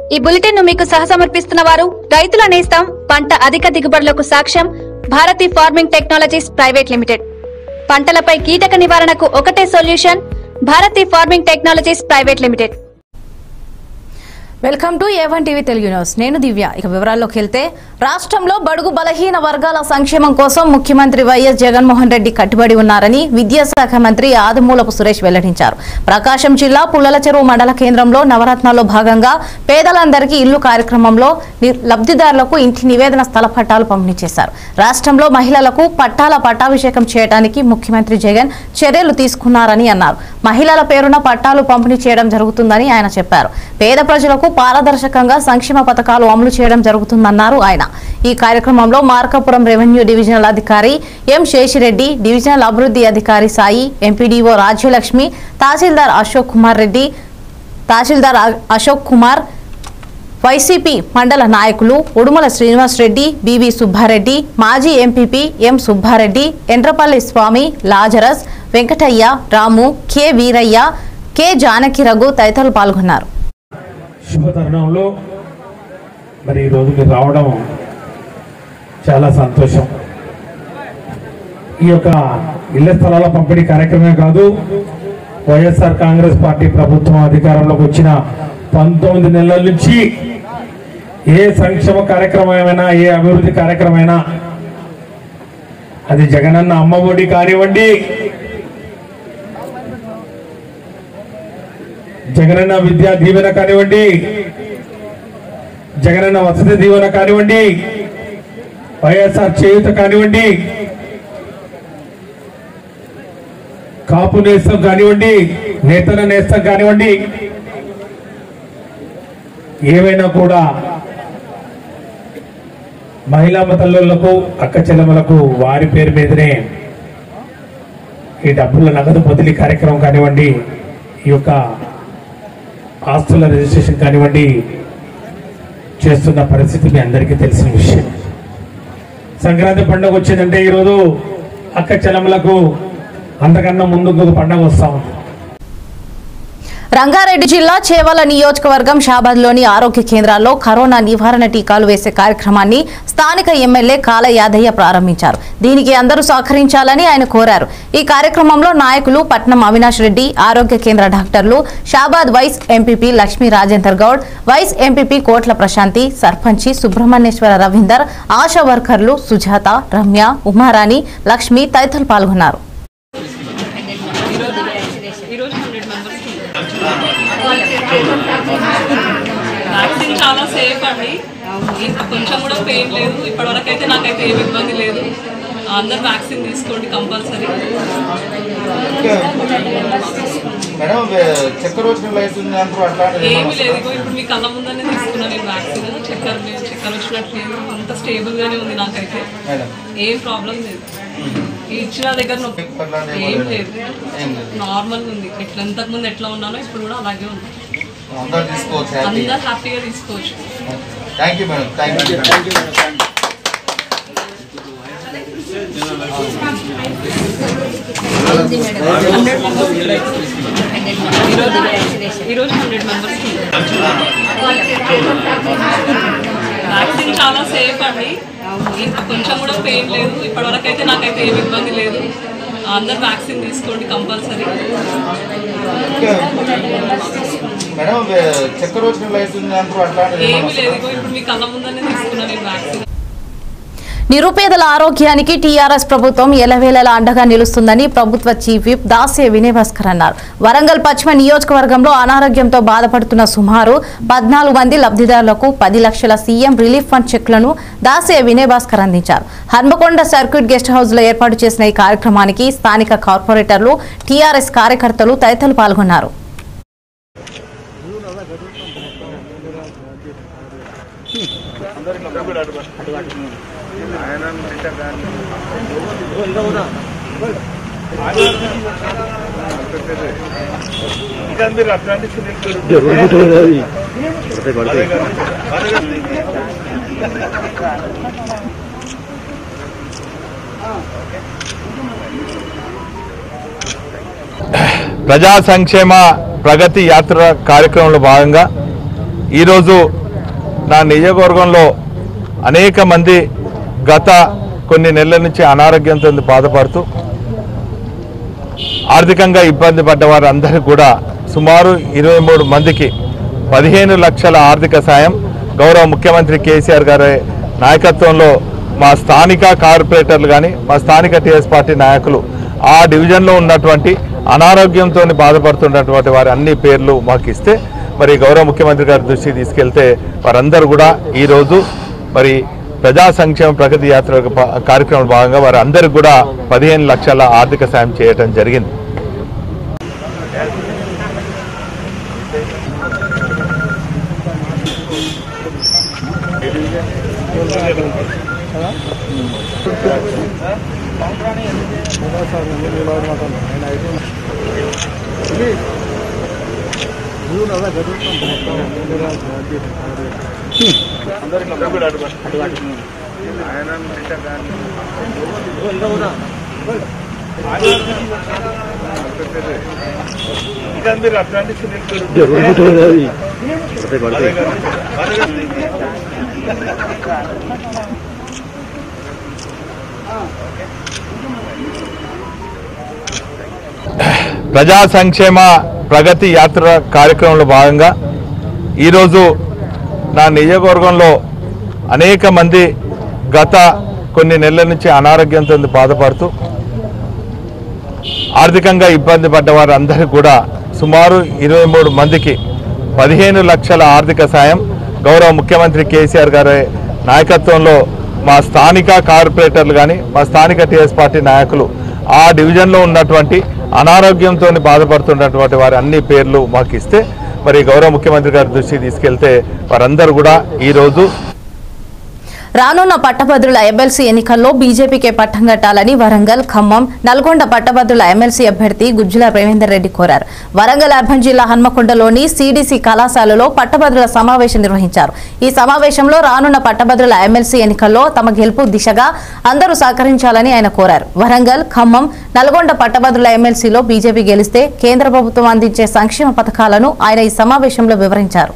ఈ బులెటిన్ ను మీకు సహసమర్పిస్తున్న వారు రైతుల నేస్తం పంట అధిక దిగుబడులకు సాక్ష్యం Bharathi farming technologies private limited పంటలపై కీటక నివారణకు ఒకటే solution Bharathi farming technologies private limited welcome to A one TV Telugu news నేను దివ్య ఇక వివరాల్లోకి వెళ్తే రాష్ట్రంలో బడుగు బలహీన వర్గాల సంక్షేమం కోసం ముఖ్యమంత్రి వైఎస్ జగన్మోహన్ రెడ్డి కట్టుబడి ఉన్నారని విద్యాశాఖ మంత్రి ఆదిమూలపు సురేష్ వెల్లడించారు ప్రకాశం జిల్లా పుల్లల చెరువు మండల కేంద్రంలో నవరత్నాల్లో భాగంగా పేదలందరికీ ఇల్లు కార్యక్రమంలో ని- లబ్ధిదారులకు ఇంటి నివేదన స్థల పట్టాలు పంపిణీ చేశారు రాష్ట్రంలో మహిళలకు పట్టాల పట్టాభిషేకం చేయడానికి ముఖ్యమంత్రి జగన్ చర్యలు తీసుకున్నారని అన్నారు మహిళల పేరున పట్టాలు పంపిణీ చేయడం జరుగుతుందని ఆయన చెప్పారు పేద ప్రజలకు పారదర్శకంగా సంక్షేమ పథకాలు అమలు చేయడం జరుగుతుందన్నారు ఆయన ఈ కార్యక్రమంలో మార్కాపురం రెవెన్యూ డివిజనల్ అధికారి ఎం శేషిరెడ్డి డివిజనల్ అభివృద్ధి అధికారి సాయి ఎంపీడీఓ రాజ్యలక్ష్మి తహసీల్దార్ అశోక్ కుమార్ రెడ్డి తహసీల్దార్ అ- అశోక్ కుమార్ వైసీపీ మండల నాయకులు ఉడుమల శ్రీనివాస్ రెడ్డి బివి సుబ్బారెడ్డి మాజీ MPP M Subbareddy Endrapalli Swamy Lazarus Venkataiah Ramu K Veeraiah K Janaki Raghu తదితరులు పాల్గొన్నారు శుభ తరుణంలో మరి ఈరోజు మీరు రావడం చాలా సంతోషం ఈ యొక్క ఇళ్ల స్థలాల పంపిణీ కార్యక్రమమే కాదు వైఎస్ఆర్ కాంగ్రెస్ పార్టీ ప్రభుత్వం అధికారంలోకి వచ్చిన పంతొమ్మిది నెలల నుంచి ఏ సంక్షేమ కార్యక్రమమైనా ఏ అభివృద్ధి కార్యక్రమైనా అది జగనన్న అమ్మ ఒడి కానివ్వండి జగనన్న విద్యా దీవెన కానివ్వండి జగనన్న వసతి దీవెన కానివ్వండి వైఎస్ఆర్ చేయుత కానివ్వండి కాపు నేస్తం కానివ్వండి నేతన నేస్తం కానివ్వండి ఏవైనా కూడా మహిళా తల్లులకు అక్క చెల్లెములకు వారి పేరు మీదనే ఈ డబ్బుల నగదు బదిలీ కార్యక్రమం కానివ్వండి ఈ యొక్క ఆస్తుల రిజిస్ట్రేషన్ కానివ్వండి చేస్తున్న పరిస్థితి మీ అందరికీ తెలిసిన విషయం సంక్రాంతి పండుగ వచ్చిందంటే ఈరోజు అక్క చెల్లెములకు అంతకన్నా ముందు ఇంకొక పండుగ వస్తా ఉంది రంగారెడ్డి జిల్లా చేవల నియోజకవర్గం షాబాద్లోని ఆరోగ్య కేంద్రాల్లో కరోనా నివారణ టీకాలు వేసే కార్యక్రమాన్ని స్థానిక ఎమ్మెల్యే కాల యాదయ్య ప్రారంభించారు దీనికి అందరూ సహకరించాలని ఆయన కోరారు ఈ కార్యక్రమంలో నాయకులు పట్నం అవినాష్ రెడ్డి ఆరోగ్య కేంద్ర డాక్టర్లు Shabad vice MPP Lakshmi Rajender Goud vice MPP Kotla Prashanthi సర్పంచి సుబ్రహ్మణ్యేశ్వర రవీందర్ ఆశా వర్కర్లు సుజాత రమ్య ఉమారాణి లక్ష్మి తదితరులు పాల్గొన్నారు వ్యాక్సిన్ చాలా సేఫ్ అండి ఇంకా కొంచెం కూడా పెయిన్ లేదు ఇప్పటివరకు అయితే నాకైతే ఏమి ఇబ్బంది లేదు అందరు వ్యాక్సిన్ తీసుకోండి కంపల్సరీ మేడం చక్కెర వచ్చిన లైసెన్స్ అంటారు అట్లాంటిది ఏమి లేదు ఇగో ఇప్పుడు మీ కళ్ళ ముందనే తీసుకున్నాను నేను వ్యాక్సిన్ చక్కెర లేదు చక్కెర వచ్చినట్టు లేదు అంత స్టేబుల్గానే ఉంది నాకైతే మేడం ఏం ప్రాబ్లం లేదు ఈ ఇచ్చిన దగ్గర నొప్పి ఏం లేదు ఏం లేదు నార్మల్గా ఉంది ఎట్లా ఇంతకుముందు ఎట్లా ఉన్నానో ఇప్పుడు కూడా అలాగే ఉంది అందరూ తీసుకోవచ్చు హ్యాపీ అందరు హ్యాపీగా తీసుకోవచ్చు thank you madam thank you thank you ఈరోజు హండ్రెడ్ మెంబర్స్ వ్యాక్సిన్ చాలా సేఫ్ అండి ఇంకా కొంచెం కూడా పెయిన్ లేదు ఇప్పటివరకు అయితే నాకైతే ఏమి ఇబ్బంది లేదు అందరు వ్యాక్సిన్ తీసుకోండి కంపల్సరీ మేడం చక్కెర వచ్చిన లైసెన్స్ అంటారు అట్లాంటిది ఏమి లేదు ఇగో ఇప్పుడు మీ కళ్ళ ముందనే తీసుకున్నాను నేను వ్యాక్సిన్ నిరుపేదల ఆరోగ్యానికి టీఆర్ఎస్ ప్రభుత్వం ఎలవేళలా అండగా నిలుస్తుందని ప్రభుత్వ చీఫ్ విప్ దాసే వినయ్ భాస్కర్ అన్నారు వరంగల్ పశ్చిమ నియోజకవర్గంలో అనారోగ్యంతో బాధపడుతున్న సుమారు పద్నాలుగు మంది లబ్ధిదారులకు పది లక్షల సీఎం రిలీఫ్ ఫండ్ చెక్లను దాసే వినయ్ భాస్కర్ అందించారు హన్మకొండ సర్క్యూట్ గెస్ట్ హౌస్ లో ఏర్పాటు చేసిన ఈ కార్యక్రమానికి స్థానిక కార్పొరేటర్లు టీఆర్ఎస్ కార్యకర్తలు తదితరులు పాల్గొన్నారు ప్రజా సంక్షేమ ప్రగతి యాత్ర కార్యక్రమంలో భాగంగా ఈరోజు నా నియోజకవర్గంలో అనేక మంది గత కొన్ని నెలల నుంచి అనారోగ్యంతో బాధపడుతూ ఆర్థికంగా ఇబ్బంది పడ్డ వారందరికీ కూడా సుమారు ఇరవై మూడు మందికి పదిహేను లక్షల ఆర్థిక సాయం గౌరవ ముఖ్యమంత్రి కేసీఆర్ గారి నాయకత్వంలో మా స్థానిక కార్పొరేటర్లు కానీ మా స్థానిక టీఎస్ పార్టీ నాయకులు ఆ డివిజన్లో ఉన్నటువంటి అనారోగ్యంతో బాధపడుతున్నటువంటి వారి అన్ని పేర్లు మాకు ఇస్తే మరి గౌరవ ముఖ్యమంత్రి గారి దృష్టికి తీసుకెళ్తే వారందరూ కూడా ఈరోజు మరి ప్రజా సంక్షేమ ప్రగతి యాత్ర ప- కార్యక్రమంలో భాగంగా వారు అందరికి కూడా పదిహేను లక్షల ఆర్థిక సాయం చేయడం జరిగింది ప్రజా సంక్షేమ ప్రగతి యాత్ర కార్యక్రమంలో భాగంగా ఈరోజు నా నియోజకవర్గంలో అనేక మంది గత కొన్ని నెలల నుంచి అనారోగ్యంతో బాధపడుతూ ఆర్థికంగా ఇబ్బంది పడ్డ వారందరికీ కూడా సుమారు ఇరవై మూడు మందికి పదిహేను లక్షల ఆర్థిక సాయం గౌరవ ముఖ్యమంత్రి కేసీఆర్ గారి నాయకత్వంలో మా స్థానిక కార్పొరేటర్లు కానీ మా స్థానిక టీఎస్ పార్టీ నాయకులు ఆ డివిజన్లో ఉన్నటువంటి అనారోగ్యంతో బాధపడుతున్నటువంటి వారి అన్ని పేర్లు మాకు ఇస్తే మరి గౌరవ ముఖ్యమంత్రి గారి దృష్టికి తీసుకెళ్తే వారందరూ కూడా ఈరోజు రానున్న పట్టభద్రుల ఎమ్మెల్సీ ఎన్నికల్లో బీజేపీకే పట్టం కట్టాలని వరంగల్ ఖమ్మం నల్గొండ పట్టభద్రుల ఎమ్మెల్సీ అభ్యర్థి గుజ్జుల రవీందర్ రెడ్డి కోరారు వరంగల్ అర్బన్ జిల్లా హన్మకొండలోని సీడీసీ కళాశాలలో పట్టభద్రుల సమావేశం నిర్వహించారు ఈ సమావేశంలో రానున్న పట్టభద్రుల ఎమ్మెల్సీ ఎన్నికల్లో తమ గెలుపు దిశగా అందరూ సహకరించాలని ఆయన కోరారు వరంగల్ ఖమ్మం నల్గొండ పట్టభద్రుల ఎమ్మెల్సీలో బీజేపీ గెలిస్తే కేంద్ర ప్రభుత్వం అందించే సంక్షేమ పథకాలను ఆయన ఈ సమావేశంలో వివరించారు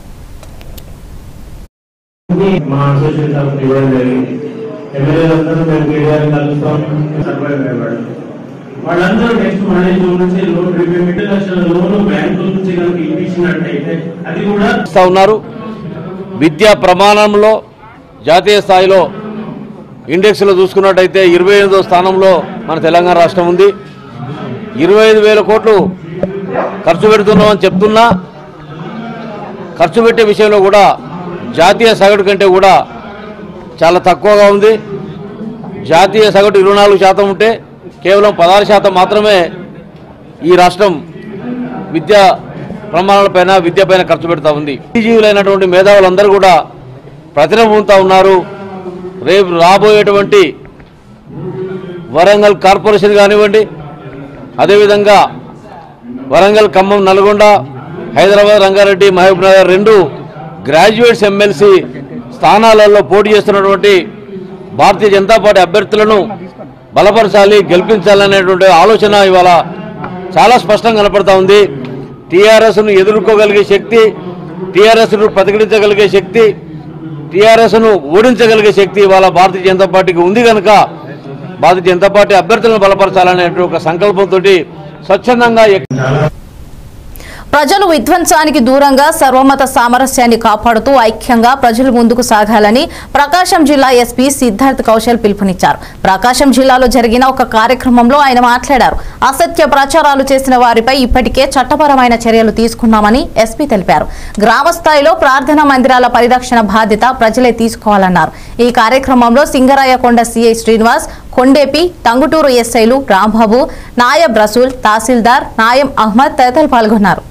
మా అసోసియేషన్ తరఫున ఇవ్వడం జరిగింది ఎమ్మెల్యేలందరూ మేము కేటీఆర్ కలుస్తాం సర్వైవ్ అయ్యేవాడు వాళ్ళందరూ నెక్స్ట్ మేనేజ్ నుంచి లోన్ రిపేమెంట్ లక్షల లోన్ బ్యాంకుల నుంచి కనుక ఇప్పించినట్టయితే అది కూడా ఇస్తా ఉన్నారు విద్యా ప్రమాణంలో జాతీయ స్థాయిలో ఇండెక్స్లో చూసుకున్నట్టయితే ఇరవై ఎనిమిదో స్థానంలో మన తెలంగాణ రాష్ట్రం ఉంది ఇరవై ఐదు వేల కోట్లు ఖర్చు పెడుతున్నామని చెప్తున్నా ఖర్చు పెట్టే విషయంలో కూడా జాతీయ సగటు కంటే కూడా చాలా తక్కువగా ఉంది జాతీయ సగటు ఇరవై నాలుగు శాతం ఉంటే కేవలం పదహారు శాతం మాత్రమే ఈ రాష్ట్రం విద్యా ప్రమాణాలపైన విద్యపైన ఖర్చు పెడతా ఉంది జీవులైనటువంటి మేధావులందరూ కూడా ప్రతిన పొందుతా ఉన్నారు రేపు రాబోయేటువంటి వరంగల్ కార్పొరేషన్ కానివ్వండి అదేవిధంగా వరంగల్ ఖమ్మం నల్గొండ హైదరాబాద్ రంగారెడ్డి మహబూబ్ నగర్ రెండు గ్రాడ్యుయేట్స్ ఎమ్మెల్సీ స్థానాలలో పోటీ చేస్తున్నటువంటి భారతీయ జనతా పార్టీ అభ్యర్థులను బలపరచాలి గెలిపించాలనేటువంటి ఆలోచన ఇవాళ చాలా స్పష్టంగా కనపడతా ఉంది టీఆర్ఎస్ను ఎదుర్కోగలిగే శక్తి టీఆర్ఎస్ను ప్రతిఘటించగలిగే శక్తి టీఆర్ఎస్ను ఓడించగలిగే శక్తి ఇవాళ భారతీయ జనతా పార్టీకి ఉంది కనుక భారతీయ జనతా పార్టీ అభ్యర్థులను బలపరచాలనే ఒక సంకల్పంతో స్వచ్ఛందంగా ఎక్- ప్రజలు విధ్వంసానికి దూరంగా సర్వమత సామరస్యాన్ని కాపాడుతూ ఐక్యంగా ప్రజలు ముందుకు సాగాలని ప్రకాశం జిల్లా ఎస్పీ సిద్ధార్థ్ కౌశల్ పిలుపునిచ్చారు ప్రకాశం జిల్లాలో జరిగిన ఒక కార్యక్రమంలో ఆయన మాట్లాడారు అసత్య ప్రచారాలు చేసిన వారిపై ఇప్పటికే చట్టపరమైన చర్యలు తీసుకున్నామని ఎస్పీ తెలిపారు గ్రామ స్థాయిలో ప్రార్థనా మందిరాల పరిరక్షణ బాధ్యత ప్రజలే తీసుకోవాలన్నారు ఈ కార్యక్రమంలో సింగరాయకొండ సిఐ శ్రీనివాస్ కొండేపి టంగుటూరు ఎస్ఐలు రాంబాబు నాయబ్ రసూల్ తహసీల్దార్ నాయం అహ్మద్ తదితరులు పాల్గొన్నారు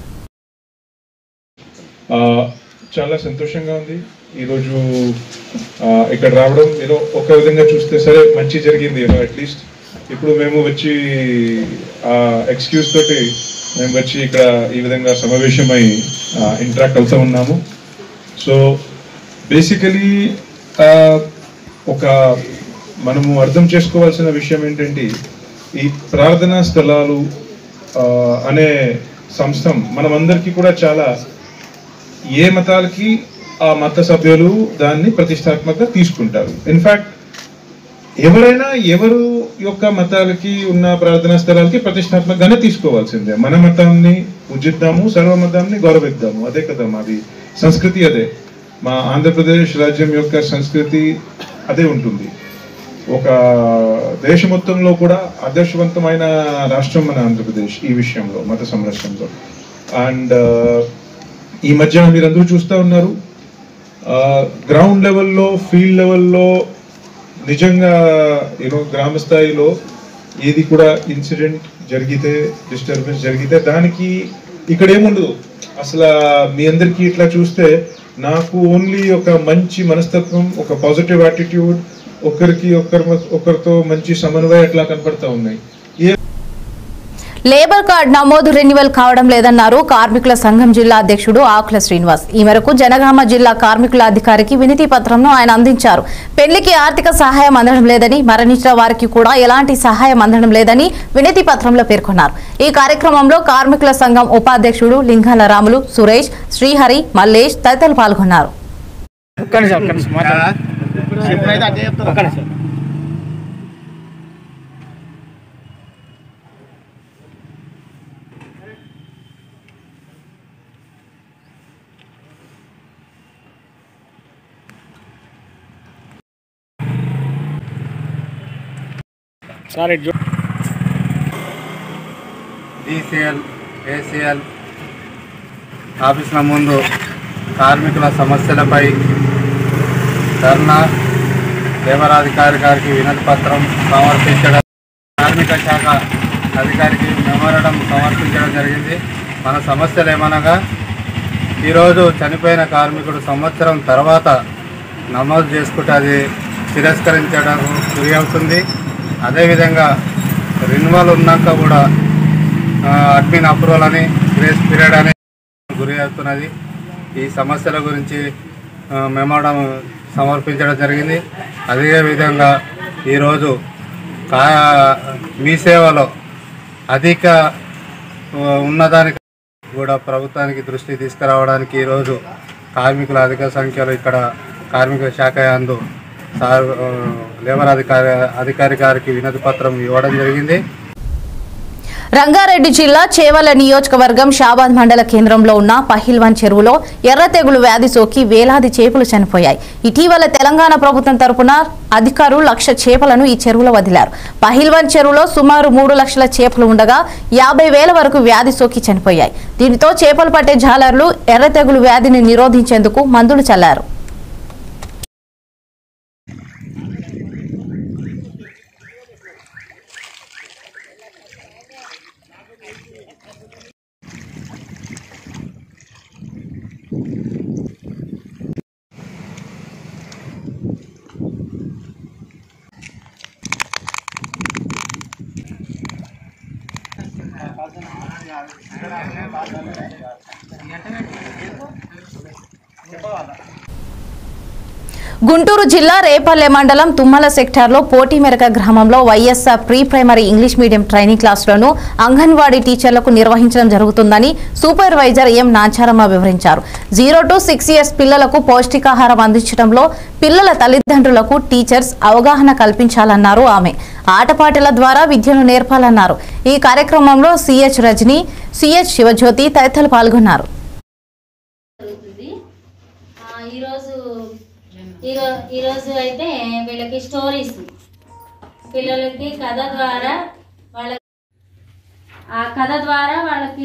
ఆ, చాలా సంతోషంగా ఉంది ఈరోజు ఆ, ఇక్కడ రావడం ఏదో ఒక విధంగా చూస్తే సరే మంచి జరిగింది ఏదో అట్లీస్ట్ ఇప్పుడు మేము వచ్చి ఎక్స్క్యూజ్ తోటి మేము వచ్చి ఇక్కడ ఈ విధంగా సమావేశమై ఇంటరాక్ట్ అవుతూ ఉన్నాము సో బేసికలీ ఒక మనము అర్థం చేసుకోవాల్సిన విషయం ఏంటంటే ఈ ప్రార్థనా స్థలాలు ఆ, అనే సంస్థ మనమందరికీ కూడా చాలా ఏ మతాలకి ఆ మత సభ్యులు దాన్ని ప్రతిష్టాత్మకంగా తీసుకుంటారు ఇన్ఫాక్ట్ ఎవరైనా ఎవరు యొక్క మతాలకి ఉన్న ప్రార్థనా స్థలాలకి ప్రతిష్టాత్మకంగానే తీసుకోవాల్సిందే మన మతాన్ని పూజిద్దాము సర్వ మతాన్ని గౌరవిద్దాము అదే కదా మాది సంస్కృతి అదే మా ఆంధ్రప్రదేశ్ రాజ్యం యొక్క సంస్కృతి అదే ఉంటుంది ఒక దేశ మొత్తంలో కూడా ఆదర్శవంతమైన రాష్ట్రం మన ఆంధ్రప్రదేశ్ ఈ విషయంలో మత సంరక్షణలో అండ్ ఈ మధ్య మీరందరూ చూస్తూ ఉన్నారు గ్రౌండ్ లెవెల్లో ఫీల్డ్ లెవెల్లో నిజంగా యూనో గ్రామ స్థాయిలో ఏది కూడా ఇన్సిడెంట్ జరిగితే డిస్టర్బెన్స్ జరిగితే దానికి ఇక్కడ ఏముండదు అసలు మీ అందరికీ ఇట్లా చూస్తే నాకు ఓన్లీ ఒక మంచి మనస్తత్వం ఒక పాజిటివ్ యాటిట్యూడ్ ఒకరికి ఒకరి ఒకరితో మంచి సమన్వయం ఎట్లా కనపడతా ఉన్నాయి ఏ లేబర్ కార్డ్ నమోదు రెన్యువల్ కావడం లేదన్నారు కార్మికుల సంఘం జిల్లా అధ్యక్షుడు ఆకుల శ్రీనివాస్ ఈ మేరకు జనగామ జిల్లా కార్మికుల అధికారికి వినతి పత్రంను ఆయన అందించారు పెళ్లికి ఆర్థిక సహాయం అందడం లేదని మరణించిన వారికి కూడా ఎలాంటి సహాయం అందడం లేదని వినతి పత్రంలో పేర్కొన్నారు ఈ కార్యక్రమంలో కార్మికుల సంఘం ఉపాధ్యక్షుడు లింగాల రాములు సురేష్ శ్రీహరి మల్లేష్ తదితరులు పాల్గొన్నారు డిసిఎల్ ఏసీఎల్ ఆఫీసుల ముందు కార్మికుల సమస్యలపై ధర్నా లేబరాధికారి గారికి వినతి పత్రం సమర్పించడం కార్మిక శాఖ అధికారికి మెమోరడం సమర్పించడం జరిగింది మన సమస్యలు ఏమనగా ఈరోజు చనిపోయిన కార్మికుడు సంవత్సరం తర్వాత నమోదు చేసుకుంటే అది తిరస్కరించడం గురి అవుతుంది అదేవిధంగా రెన్యువల్ ఉన్నాక కూడా ఆ, అడ్మిన్ అప్రూవల్ అని గ్రేస్ పీరియడ్ అని గురి అవుతున్నది ఈ సమస్యల గురించి ఆ, మెమోడం సమర్పించడం జరిగింది అదే విధంగా ఈరోజు కా మీ సేవలో అధిక ఆ, ఉన్నదానికి కూడా ప్రభుత్వానికి దృష్టి తీసుకురావడానికి ఈరోజు కార్మికుల అధిక సంఖ్యలో ఇక్కడ కార్మిక శాఖ యందు సార్ ఆ, లేబర్ అధికారి అధికారి గారికి వినతి పత్రం ఇవ్వడం జరిగింది రంగారెడ్డి జిల్లా చేవల నియోజకవర్గం షాబాద్ మండల కేంద్రంలో ఉన్న పహిల్వాన్ చెరువులో ఎర్ర తెగులు వ్యాధి సోకి వేలాది చేపలు చనిపోయాయి ఇటీవల తెలంగాణ ప్రభుత్వం తరపున అధికారులు లక్ష చేపలను ఈ చెరువులో వదిలారు పహిల్వాన్ చెరువులో సుమారు మూడు లక్షల చేపలు ఉండగా యాభై వేల వరకు వ్యాధి సోకి చనిపోయాయి దీనితో చేపలు పట్టే జాలర్లు ఎర్ర తెగులు వ్యాధిని నిరోధించేందుకు మందులు చల్లారు గుంటూరు జిల్లా రేపల్లె మండలం తుమ్మల సెక్టార్లో పోటీమెరక గ్రామంలో YSR pre primary English medium training క్లాసులను అంగన్వాడీ టీచర్లకు నిర్వహించడం జరుగుతుందని సూపర్వైజర్ ఎం నాచారమ్మ వివరించారు జీరో టు సిక్స్ ఇయర్స్ పిల్లలకు పౌష్టికాహారం అందించడంలో పిల్లల తల్లిదండ్రులకు టీచర్స్ అవగాహన కల్పించాలన్నారు ఆమె ఆటపాటల ద్వారా విద్యను నేర్పాలన్నారు ఈ కార్యక్రమంలో సిహెచ్ రజని సిహెచ్ శివజ్యోతి తదితరులు పాల్గొన్నారు జరుగుతుంది ఆ, ఈరోజు ఈరో ఈరోజు అయితే వీళ్ళకి స్టోరీస్ పిల్లలకి కథ ద్వారా వాళ్ళ ఆ కథ ద్వారా వాళ్ళకి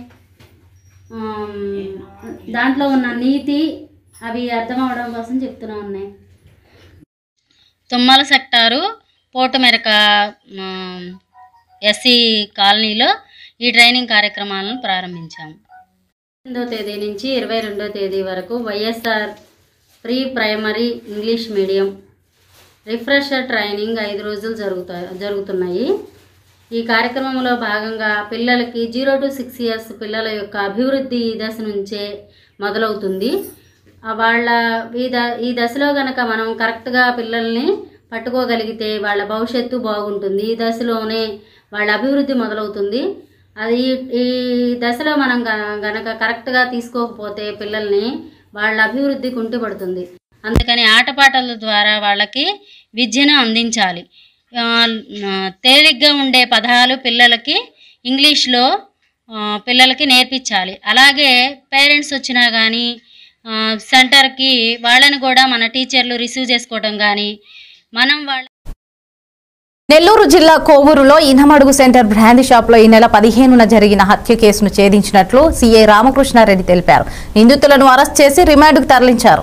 ఆమ్, దాంట్లో ఉన్న నీతి అవి అర్థం అవడం కోసం చెప్తూనే ఉన్నాయి తుమ్మల సెక్టారు పోటుమెరక ఎస్సీ కాలనీలో ఈ ట్రైనింగ్ కార్యక్రమాలను ప్రారంభించాము ఎనిమిదో తేదీ నుంచి ఇరవై రెండో తేదీ వరకు YSR pre primary English medium refresher training ఐదు రోజులు జరుగుతా జరుగుతున్నాయి ఈ కార్యక్రమంలో భాగంగా పిల్లలకి జీరో టు సిక్స్ ఇయర్స్ పిల్లల యొక్క అభివృద్ధి ఈ దశ నుంచే మొదలవుతుంది ఆ వాళ్ళ ఈ ద ఈ దశలో గనక మనం కరెక్ట్గా పిల్లల్ని పట్టుకోగలిగితే వాళ్ళ భవిష్యత్తు బాగుంటుంది ఈ దశలోనే వాళ్ళ అభివృద్ధి మొదలవుతుంది అది ఈ- ఈ దశలో మనం గ- గనక కరెక్ట్గా తీసుకోకపోతే పిల్లల్ని వాళ్ళ అభివృద్ధి కుంటుపడుతుంది అందుకని ఆటపాటల ద్వారా వాళ్ళకి విద్యను అందించాలి ఆ, తేలిగ్గా ఉండే పదాలు పిల్లలకి ఇంగ్లీష్లో ఆ, పిల్లలకి నేర్పించాలి అలాగే పేరెంట్స్ వచ్చినా కానీ సెంటర్కి వాళ్ళని కూడా మన టీచర్లు రిసీవ్ చేసుకోవడం కానీ మనం వాళ్ళ నెల్లూరు జిల్లా కోవూరులో ఇనమడుగు సెంటర్ బ్రాందీ షాప్ లో ఈ నెల పదిహేనున జరిగిన హత్య కేసును ఛేదించినట్లు సీఐ రామకృష్ణారెడ్డి తెలిపారు నిందితులను అరెస్ట్ చేసి రిమాండ్కు తరలించారు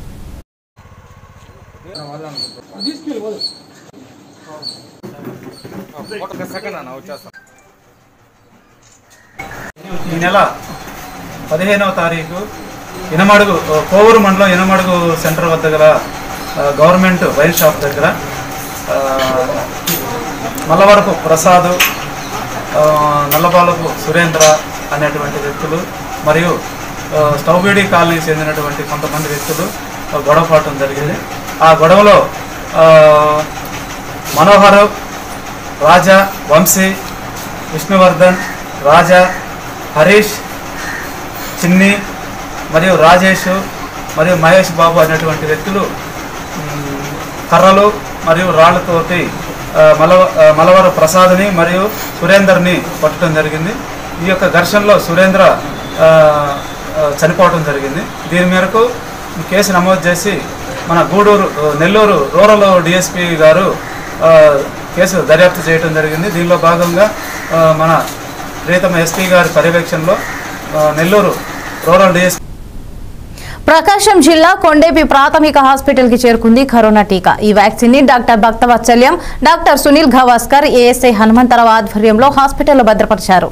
ఈ నెల పదిహేనవ తారీఖు ఇనమడుగు కోవూరు మండలం ఇనమడుగు సెంటర్ వద్ద గల ఆ, గవర్నమెంట్ వైన్ షాప్ దగ్గర ఆ, మల్లవరపు ప్రసాద్ ఆ, నల్లబాలపు సురేంద్ర అనేటువంటి వ్యక్తులు మరియు ఆ, స్టౌబీడి కాలనీకి చెందినటువంటి కొంతమంది వ్యక్తులు ఆ, గొడవ పడటం జరిగింది ఆ గొడవలో ఆ, మనోహర్ రాజా వంశీ విష్ణువర్ధన్ రాజా హరీష్ చిన్ని మరియు రాజేష్ మరియు మహేష్ బాబు అనేటువంటి వ్యక్తులు మ్, కర్రలు మరియు రాళ్లతోటి ఆ, మలవ ఆ, మలవర ప్రసాద్ని మరియు సురేందర్ని పట్టడం జరిగింది ఈ యొక్క ఘర్షణలో సురేంద్ర ఆ, ఆ, చనిపోవడం జరిగింది దీని మేరకు కేసు నమోదు చేసి మన గూడూరు ఆ, నెల్లూరు రూరల్ డిఎస్పి గారు ఆ, కేసు దర్యాప్తు చేయడం జరిగింది దీనిలో భాగంగా ఆ, మన ప్రీతమ ఎస్పీ గారి పర్యవేక్షణలో ఆ, నెల్లూరు రూరల్ డిఎస్పీ ప్రకాశం జిల్లా కొండేపి ప్రాథమిక హాస్పిటల్ కి చేరుకుంది కరోనా టీకా ఈ వ్యాక్సిన్ ని doctor Bhaktavatsalyam doctor Sunil Gavaskar ASI Hanumantharao ఆధ్వర్యంలో హాస్పిటల్లో భద్రపరిచారు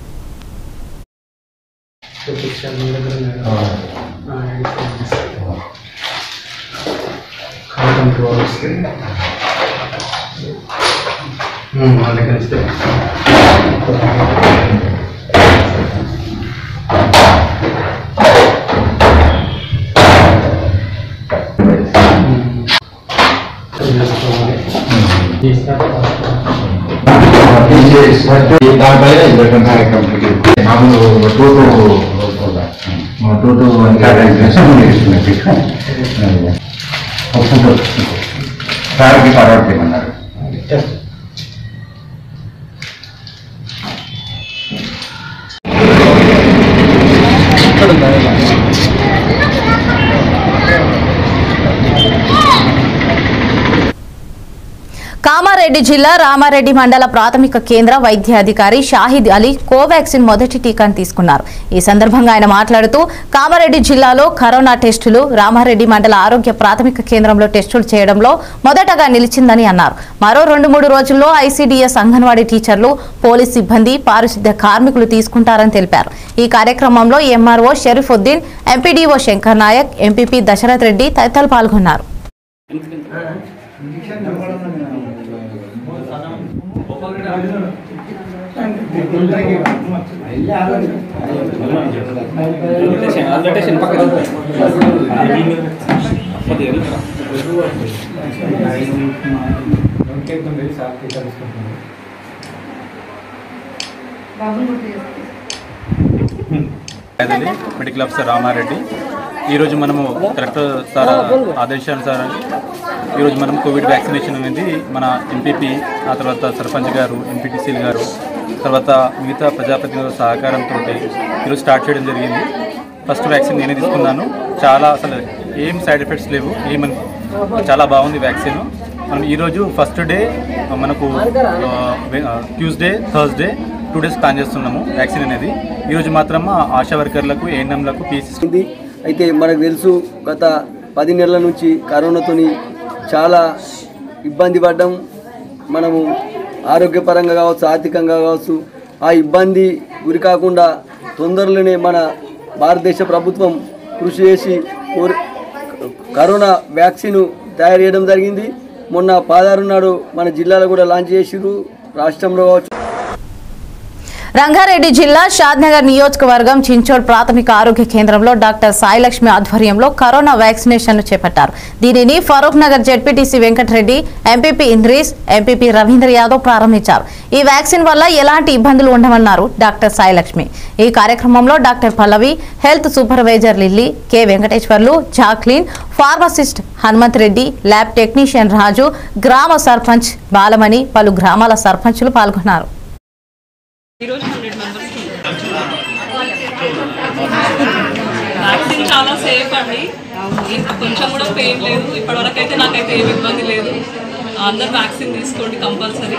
దానిపైన ఇరవై కార్యక్రమం మామూలు two two two two one సార్కి ఫార్వర్డ్ చేయమన్నారు కామారెడ్డి జిల్లా రామారెడ్డి మండల ప్రాథమిక కేంద్ర వైద్య అధికారి షాహిద్ అలీ కోవాక్సిన్ మొదటి టీకాను తీసుకున్నారు ఈ సందర్భంగా ఆయన మాట్లాడుతూ కామారెడ్డి జిల్లాలో కరోనా టెస్టులు రామారెడ్డి మండల ఆరోగ్య ప్రాథమిక కేంద్రంలో టెస్టులు చేయడంలో మొదటగా నిలిచిందని అన్నారు మరో రెండు మూడు రోజుల్లో ఐసీడీఎస్ అంగన్వాడీ టీచర్లు పోలీస్ సిబ్బంది పారిశుద్ధ్య కార్మికులు తీసుకుంటారని తెలిపారు ఈ కార్యక్రమంలో MRO Sharifuddin MPDO Shankar Naik MPP Dasharath Reddy తదితరులు పాల్గొన్నారు అదిలి మెడికల్ ఆఫీసర్ రామారెడ్డి ఈరోజు మనము కలెక్టర్ సార్ ఆదేశానుసారం ఈరోజు మనం కోవిడ్ వ్యాక్సినేషన్ అనేది మన ఎంపీపీ ఆ తర్వాత సర్పంచ్ గారు ఎంపీటీసీలు గారు తర్వాత మిగతా ప్రజాప్రతినిధుల సహకారంతో ఈరోజు స్టార్ట్ చేయడం జరిగింది ఫస్ట్ వ్యాక్సిన్ నేనే తీసుకున్నాను చాలా అసలు ఏం సైడ్ ఎఫెక్ట్స్ లేవు ఏమని చాలా బాగుంది వ్యాక్సిన్ మనం ఈరోజు ఫస్ట్ డే మనకు Tuesday Thursday two days plan చేస్తున్నాము వ్యాక్సిన్ అనేది ఈరోజు మాత్రం ఆశా వర్కర్లకు ఏఎన్ఎంలకు పీసీ ఉంది అయితే మనకు తెలుసు గత పది నెలల నుంచి కరోనాతోని చాలా ఇబ్బంది పడ్డం మనము ఆరోగ్యపరంగా కావచ్చు ఆర్థికంగా కావచ్చు ఆ ఇబ్బంది గురి కాకుండా తొందరలోనే మన భారతదేశ ప్రభుత్వం కృషి చేసి కోరి- కరోనా వ్యాక్సిన్ తయారు చేయడం జరిగింది మొన్న పాదారు నాడు మన జిల్లాలో కూడా లాంచ్ చేసిరు రాష్ట్రంలో కావచ్చు రంగారెడ్డి జిల్లా షాద్నగర్ నియోజకవర్గం చించోడ్ ప్రాథమిక ఆరోగ్య కేంద్రంలో డాక్టర్ సాయిలక్ష్మి ఆధ్వర్యంలో కరోనా వ్యాక్సినేషన్ చేపట్టారు దీనిని Farooq Nagar ZPTC Venkatareddy MPP Idrees MPP Ravindra Yadav ప్రారంభించారు ఈ వ్యాక్సిన్ వల్ల ఎలాంటి ఇబ్బందులు ఉండవన్నారు డాక్టర్ సాయిలక్ష్మి ఈ కార్యక్రమంలో doctor Pallavi health supervisor Lily K Venkateswarlu Jacqueline pharmacist Hanumanth Reddy lab technician Raju గ్రామ సర్పంచ్ బాలమణి పలు గ్రామాల సర్పంచులు పాల్గొన్నారు ఈరోజు హండ్రెడ్ మెంబర్స్కి వ్యాక్సిన్ చాలా సేఫ్ అండి ఇంకా కొంచెం కూడా పెయిన్ లేదు ఇప్పటివరకు అయితే నాకైతే ఏమి ఇబ్బంది లేదు అందరు వ్యాక్సిన్ తీసుకోండి కంపల్సరీ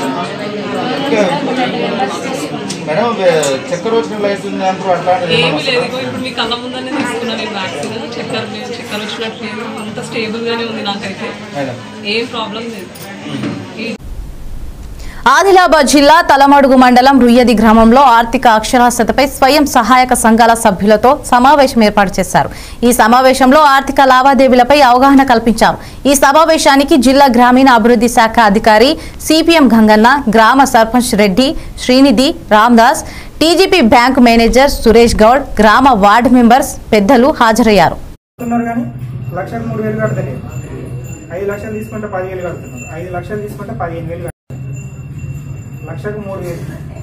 మేడం వే- చక్కెర వచ్చిన లైట్ ఉంది అంటారు అట్లాంటిది ఏమి ఏమన్నా లేదు ఇగో ఇప్పుడు మీ కళ్ళ ముందనే తీసుకున్నాను ఈ వ్యాక్సిన్ చక్కెర లేదు చక్కెర వచ్చినట్టు లేదు అంత స్టేబుల్గానే ఉంది నాకైతే మేడం ఏం ప్రాబ్లం లేదు ఈ ఆదిలాబాద్ జిల్లా తలమడుగు మండలం రుయ్యది గ్రామంలో ఆర్థిక అక్షరాస్యతపై స్వయం సహాయక సంఘాల సభ్యులతో సమావేశం ఏర్పాటు చేశారు ఈ సమావేశంలో ఆర్థిక లావాదేవీలపై అవగాహన కల్పించారు ఈ సమావేశానికి జిల్లా గ్రామీణ అభివృద్ధి శాఖ అధికారి సిపిఎం గంగన్న గ్రామ sarpanch Reddy Srinidhi Ramdas TGP bank manager Suresh Goud గ్రామ వార్డు మెంబర్స్ పెద్దలు హాజరయ్యారు కడుతున్నారు కానీ లక్షకు మూడు వేలు కడతలేదు ఐదు లక్షలు తీసుకుంటే పదివేలు కడుతున్నారు ఐదు లక్షలు తీసుకుంటే పదిహేను వేలు కడుతున్నారు లక్షకు మూడు వేలు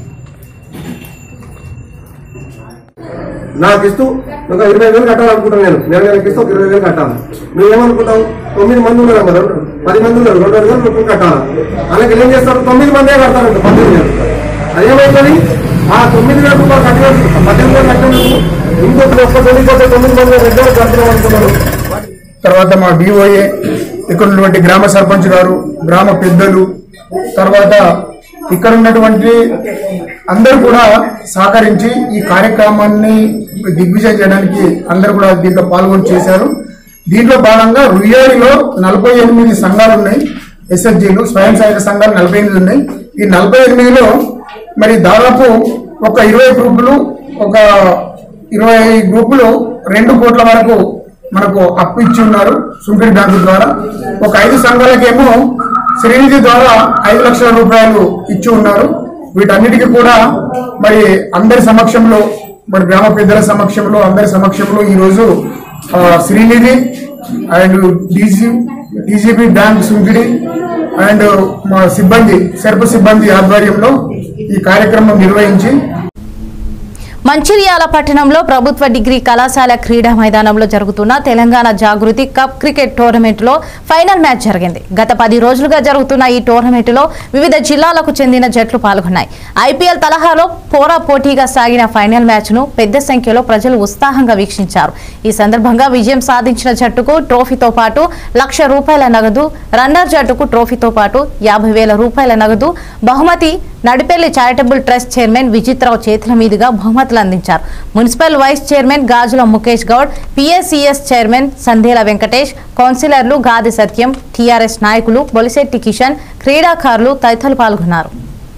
నాకు ఇస్తూ ఒక ఇరవై వేలు కట్టాలనుకుంటాను నేను నేను నెలకి ఇస్తూ ఒక ఇరవై వేలు కట్టాలి నువ్వేమనుకుంటావు తొమ్మిది మంది ఉన్నారు కదా పది మంది ఉన్నారు రెండు వేలు నువ్వు కట్టాలి అలాగే ఏం చేస్తారు తొమ్మిది మందే కడతారంట పద్దెనిమిది వేలు అదేమవుతుంది ఆ తొమ్మిది వేల రూపాయలు కట్టిన పద్దెనిమిది వేలు కట్టినందుకు ఇంకొక ఒక్క తొమ్మిది పోతే తొమ్మిది మంది రెండు వేలు కడుతున్నాం అనుకున్నారు తర్వాత మా డిఓఏ ఇక్కడ ఉన్నటువంటి గ్రామ సర్పంచ్ గారు గ్రామ పెద్దలు తర్వాత ఇక్కడ ఉన్నటువంటి అందరూ కూడా సహకరించి ఈ కార్యక్రమాన్ని దిగ్విజయం చేయడానికి అందరూ కూడా దీంట్లో పాల్గొని చేశారు దీంట్లో భాగంగా రుయ్యాడిలో నలభై ఎనిమిది సంఘాలు ఉన్నాయి ఎస్ఎస్జీలు స్వయం సహాయక సంఘాలు నలభై ఎనిమిది ఉన్నాయి ఈ నలభై ఎనిమిదిలో మరి దాదాపు ఒక ఇరవై గ్రూపులు ఒక ఇరవై గ్రూపులు రెండు కోట్ల వరకు మనకు అప్పు ఇచ్చి ఉన్నారు సుంకరి బ్యాంకు ద్వారా ఒక ఐదు సంఘాలకేమో శ్రీనిధి ద్వారా ఐదు లక్షల రూపాయలు ఇచ్చి ఉన్నారు వీటన్నిటికీ కూడా మరి అందరి సమక్షంలో మరి గ్రామ పెద్దల సమక్షంలో అందరి సమక్షంలో ఈ రోజు ఆ, Srinidhi and DG DGP bank Sunkidi and మా సిబ్బంది సెర్పు సిబ్బంది ఆధ్వర్యంలో ఈ కార్యక్రమం నిర్వహించి మంచిర్యాల పట్టణంలో ప్రభుత్వ డిగ్రీ కళాశాల క్రీడా మైదానంలో జరుగుతున్న Telangana Jagruthi cup cricket tournament లో ఫైనల్ మ్యాచ్ జరిగింది గత పది రోజులుగా జరుగుతున్న ఈ టోర్నమెంట్ లో వివిధ జిల్లాలకు చెందిన జట్లు పాల్గొన్నాయి ఐపీఎల్ తరహాలో పోరా పోటీగా సాగిన ఫైనల్ మ్యాచ్ ను పెద్ద సంఖ్యలో ప్రజలు ఉత్సాహంగా వీక్షించారు ఈ సందర్భంగా విజయం సాధించిన జట్టుకు ట్రోఫీతో పాటు లక్ష రూపాయల నగదు రన్నర్ జట్టుకు ట్రోఫీతో పాటు యాభై వేల రూపాయల నగదు బహుమతి Nadipelli charitable trust chairman Vijithrao చేతుల మీదుగా బహుమతులు అందించారు municipal vice chairman Gajula Mukesh Goud PSCS chairman Sandela Venkatesh కౌన్సిలర్లు గాది సత్యం టీఆర్ఎస్ నాయకులు బొలిశెట్టి కిషన్ క్రీడాకారులు తదితరులు పాల్గొన్నారు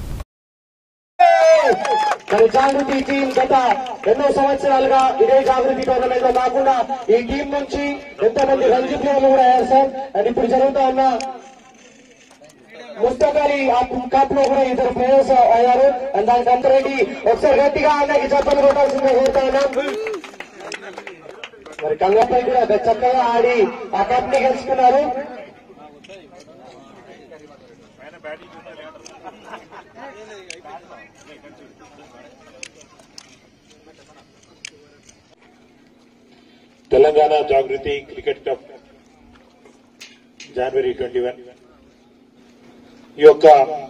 మరి జాగృతి టీం గత ఎన్నో సంవత్సరాలుగా ఇదే జాగృతి టోర్నమెంట్ లో కాకుండా ఈ టీం నుంచి ఎంతో మంది రంజీ ప్లేయర్లు కూడా అయ్యారు సార్ అండ్ ఇప్పుడు జరుగుతా ఉన్న ముస్తక్ అలీ ఆ కప్ లో కూడా ఇద్దరు ప్లేయర్స్ అయ్యారు అండ్ దానికి అంతరెడ్డి ఒకసారి గట్టిగా అన్నకి చెప్పని కొట్టాల్సిందే కోరుతా ఉన్నాం మరి కంగపై కూడా చక్కగా ఆడి ఆ కప్ ని గెలుచుకున్నారు తెలంగాణ జాగృతి క్రికెట్ కప్ జనవరి ట్వంటీ వన్ ఈ యొక్క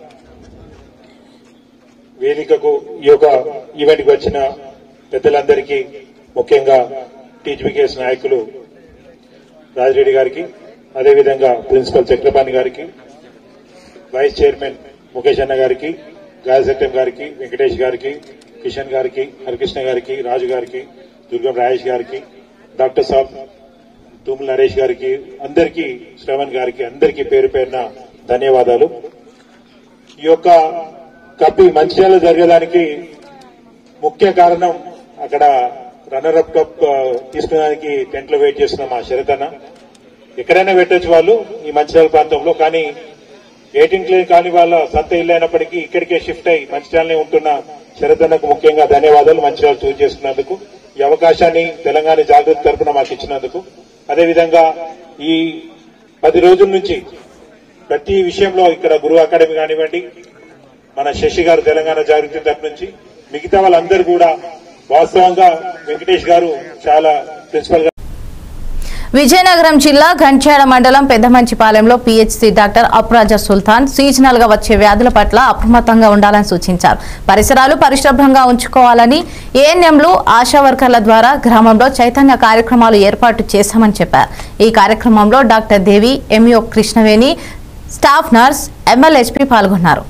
వేదికకు ఈ యొక్క ఈవెంట్కి వచ్చిన పెద్దలందరికీ ముఖ్యంగా టీజీపీకేఎస్ నాయకులు రాజిరెడ్డి గారికి అదేవిధంగా ప్రిన్సిపల్ చక్రపాణి గారికి వైస్ చైర్మన్ ముఖేష్ అన్న గారికి గాయసత్యం గారికి వెంకటేష్ గారికి కిషన్ గారికి హరికృష్ణ గారికి రాజు గారికి దుర్గం రాజేష్ గారికి డాక్టర్ సాబ్ తూముల నరేష్ గారికి అందరికీ శ్రవణ్ గారికి అందరికీ పేరు పేరున ధన్యవాదాలు ఈ యొక్క కప్ ఈ మంచిర్యాల జరగడానికి ముఖ్య కారణం అక్కడ రన్నర్ అప్ కప్ ఆ, తీసుకునేదానికి టెంట్ లో వెయిట్ చేస్తున్న మా శరత్ అన్న ఎక్కడైనా పెట్టొచ్చు వాళ్ళు ఈ మంచిర్యాల ప్రాంతంలో కానీ ఎయిటీన్ క్లీన్ కాని వాళ్ళ సొంత ఇల్లు అయినప్పటికీ ఇక్కడికే షిఫ్ట్ అయి మంచిర్యాలనే ఉంటున్న శరదన్నకు ముఖ్యంగా ధన్యవాదాలు మంచిర్యాల చూస్ చేసుకున్నందుకు ఈ అవకాశాన్ని తెలంగాణ జాగృతి తరపున మాకు ఇచ్చినందుకు అదేవిధంగా ఈ పది రోజుల నుంచి ప్రతి విషయంలో ఇక్కడ గురువు అకాడమీ కానివ్వండి మన శశి గారు తెలంగాణ జాగృతి తరపు నుంచి మిగతా వాళ్ళందరూ కూడా వాస్తవంగా వెంకటేష్ గారు చాలా ప్రిన్సిపల్ గా విజయనగరం జిల్లా గంట్యాడ మండలం పెద్దమంచిపాలెంలో PHC doctor Afroz Sultan seasonal గా వచ్చే వ్యాధుల పట్ల అప్రమత్తంగా ఉండాలని సూచించారు పరిసరాలు పరిశుభ్రంగా ఉంచుకోవాలని ఏఎన్ఎంలు ఆశా వర్కర్ల ద్వారా గ్రామంలో చైతన్య కార్యక్రమాలు ఏర్పాటు చేశామని చెప్పారు ఈ కార్యక్రమంలో doctor Devi MEO Krishnaveni staff nurse MLHP పాల్గొన్నారు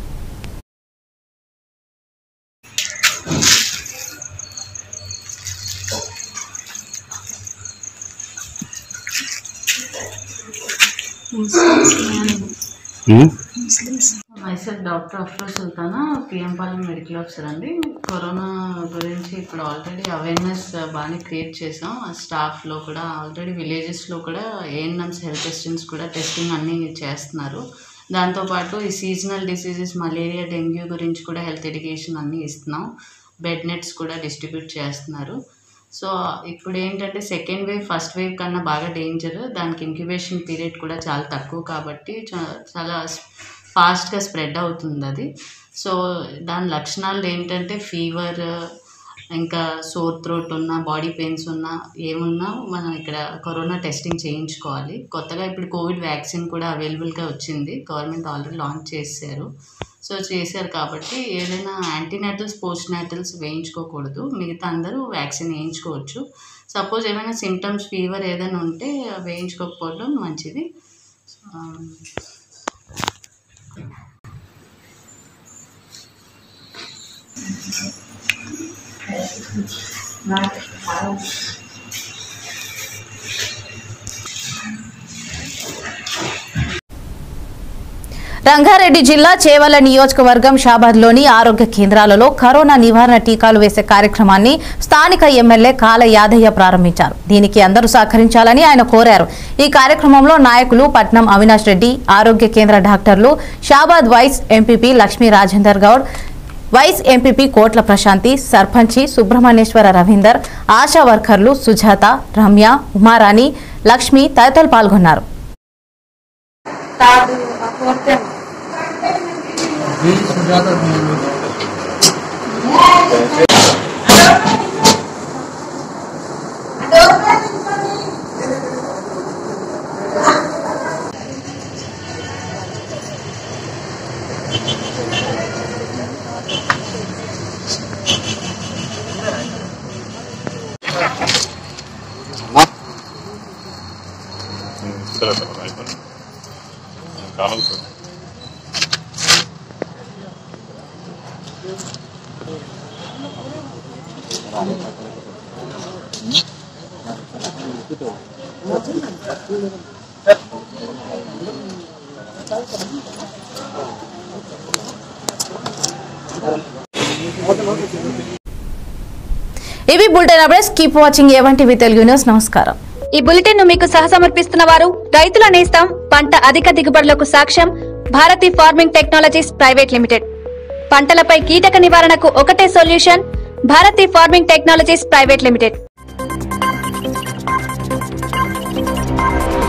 myself doctor Afroz Sultana PM Palem medical officer అండి కరోనా గురించి ఇప్పుడు ఆల్రెడీ అవేర్నెస్ బాగానే క్రియేట్ చేసాం ఆ స్టాఫ్లో కూడా ఆల్రెడీ విలేజెస్లో కూడా ఏఎన్ఎంస్ హెల్త్ అసిస్టెంట్స్ కూడా టెస్టింగ్ అన్నీ చేస్తున్నారు దాంతోపాటు ఈ సీజనల్ డిసీజెస్ మలేరియా డెంగ్యూ గురించి కూడా హెల్త్ ఎడ్యుకేషన్ అన్నీ ఇస్తున్నాం బెడ్ నెట్స్ కూడా డిస్ట్రిబ్యూట్ చేస్తున్నారు సో ఇప్పుడు ఏంటంటే సెకండ్ వేవ్ ఫస్ట్ వేవ్ కన్నా బాగా డేంజర్ దానికి ఇంక్యుబేషన్ పీరియడ్ కూడా చాలా తక్కువ కాబట్టి చా- చాలా ఫాస్ట్గా స్ప్రెడ్ అవుతుంది అది సో దాని లక్షణాలు ఏంటంటే ఫీవర్ ఇంకా సోర్ థ్రోట్ ఉన్న బాడీ పెయిన్స్ ఉన్నా ఏమున్నా మనం ఇక్కడ కరోనా టెస్టింగ్ చేయించుకోవాలి కొత్తగా ఇప్పుడు కోవిడ్ వ్యాక్సిన్ కూడా అవైలబుల్గా వచ్చింది గవర్నమెంట్ ఆల్రెడీ లాంచ్ చేశారు సో చేశారు కాబట్టి ఏదైనా యాంటీనాటల్స్ పోస్ట్ నాటల్స్ వేయించుకోకూడదు మిగతా అందరూ వ్యాక్సిన్ వేయించుకోవచ్చు సపోజ్ ఏమైనా సిమ్టమ్స్ ఫీవర్ ఏదైనా ఉంటే వేయించుకోకపోవడం మంచిది ఆ, రంగారెడ్డి జిల్లా చేవల నియోజకవర్గం షాబాద్లోని ఆరోగ్య కేంద్రాలలో కరోనా నివారణ టీకాలు వేసే కార్యక్రమాన్ని స్థానిక ఎమ్మెల్యే కాల యాదయ్య ప్రారంభించారు దీనికి అందరూ సహకరించాలని ఆయన కోరారు ఈ కార్యక్రమంలో నాయకులు పట్నం అవినాష్ రెడ్డి ఆరోగ్య కేంద్ర డాక్టర్లు Shabad vice MPP Lakshmi Rajender Goud vice MPP Kotla Prashanthi సర్పంచి సుబ్రహ్మణ్యేశ్వర రవీందర్ ఆశా వర్కర్లు సుజాత రమ్య ఉమారాణి లక్ష్మి తదితరులు పాల్గొన్నారు ఇవి బులెటిన్ అప్డేట్స్ కీప్ వాచింగ్ ఏవంటి వి తెలుగు న్యూస్ నమస్కారం ఈ బులెటిన్ ను మీకు సహసమర్పిస్తున్న వారు రైతుల నేస్తం పంట అధిక దిగుబడులకు సాక్ష్యం Bharathi farming technologies private limited పంటలపై కీటక నివారణకు ఒకటే solution Bharathi farming technologies private limited